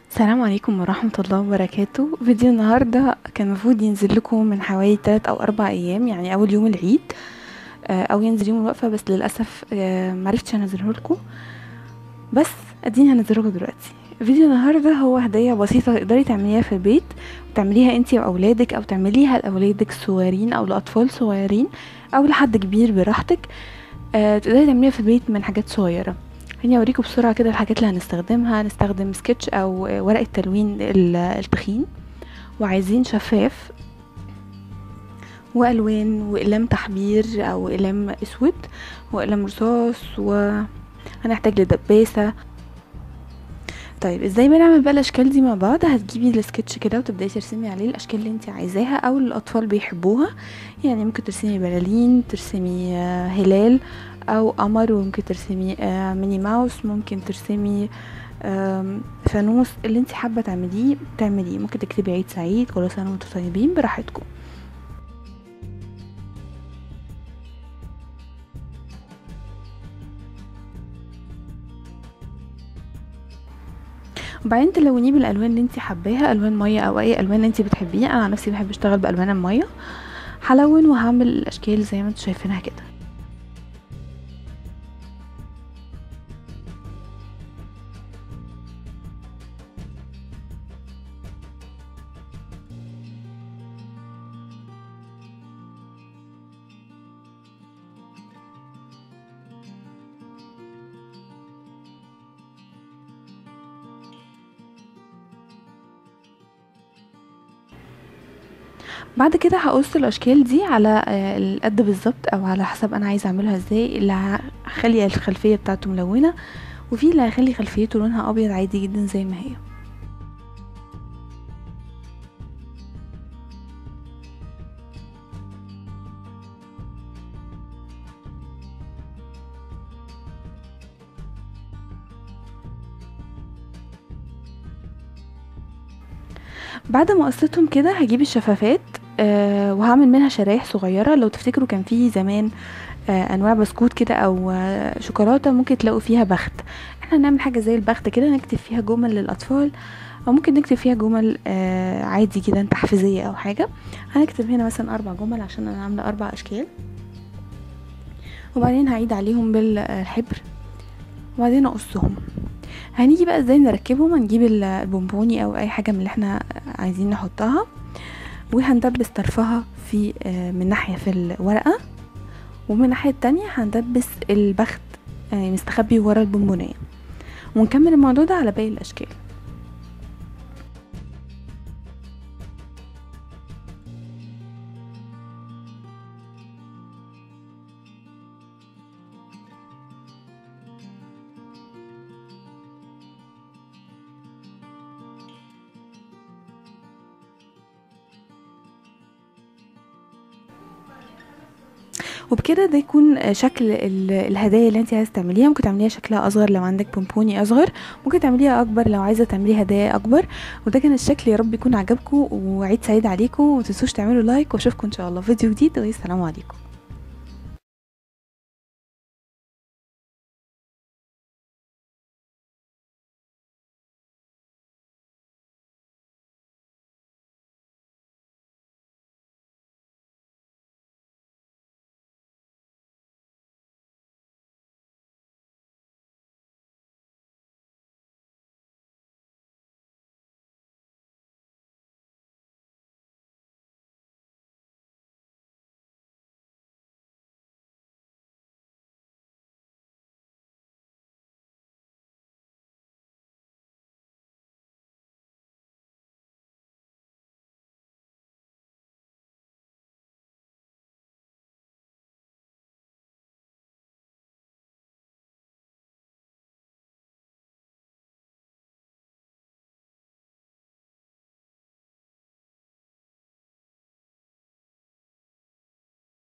السلام عليكم ورحمة الله وبركاته فيديو النهاردة كان المفروض ينزل لكم من حوالي 3 أو 4 أيام يعني أول يوم العيد آه، أو ينزل يوم الوقفة بس للأسف آه، معرفتش أنزله لكم بس أديني هنزله لكم دلوقتي فيديو النهاردة هو هدية بسيطة تقدري تعمليها في البيت وتعمليها انتي وأولادك أو تعمليها لأولادك الصغيرين أو لأطفال صغيرين أو لحد كبير براحتك آه، تقدري تعمليها في البيت من حاجات صغيرة خليني اوريكم بسرعه كده الحاجات اللي هنستخدمها هنستخدم سكتش او ورقه تلوين ال- التخين وعايزين شفاف والوان واقلام تحبير او اقلام اسود واقلام رصاص وهنحتاج لدباسه طيب ازاي بنعمل بقى الاشكال دي مع بعض هتجيبي السكتش كده وتبداي ترسمي عليه الاشكال اللي انت عايزاها او اللي الاطفال بيحبوها يعني ممكن ترسمي بلالين ترسمي آه، هلال او قمر وممكن ترسمي آه، ميني ماوس ممكن ترسمي آم، فانوس اللي انت حابه تعمليه تعمليه ممكن تكتبي عيد سعيد كل سنه وانتم طيبين براحتكم وبعدين تلونيه بالالوان اللي انت حباها الوان ميه او اي الوان انت بتحبيها انا عن نفسي بحب اشتغل بالوان الميه هلون وهعمل الاشكال زي ما انتم شايفينها كده بعد كده هقص الاشكال دي على آه، القد بالظبط او على حسب انا عايزه اعملها ازاي اللي هخلي الخلفيه بتاعته ملونه وفي اللي هيخلي خلفيته لونها ابيض عادي جدا زي ما هي بعد ما قصيتهم كده هجيب الشفافات آه وهعمل منها شرايح صغيرة لو تفتكروا كان في زمان آه انواع بسكوت كده او آه شوكولاتة ممكن تلاقوا فيها بخت احنا هنعمل حاجة زي البخت كده نكتب فيها جمل للاطفال او ممكن نكتب فيها جمل آه عادي كده تحفيزية او حاجة هنكتب هنا مثلا اربع جمل عشان انا عاملة اربع اشكال وبعدين هعيد عليهم بالحبر وبعدين اقصهم هنيجي بقى ازاي نركبهم هنجيب ال- البونبوني او اي حاجه من اللي احنا عايزين نحطها وهندبس طرفها في آه، من ناحيه في الورقه ومن الناحيه التانية هندبس البخت يعني مستخبي ورا البونبونيه ونكمل الموضوع ده على باقي الاشكال وبكده ده يكون آه، شكل ال- الهدايا اللي انت عايزه تعمليها ممكن تعمليها شكلها اصغر لو عندك بونبوني اصغر ممكن تعمليها اكبر لو عايزه تعملي هدايا اكبر وده كان الشكل يا رب يكون عجبكم وعيد سعيد عليكم ومتنسوش تعملوا لايك واشوفكم ان شاء الله في فيديو جديد والسلام عليكم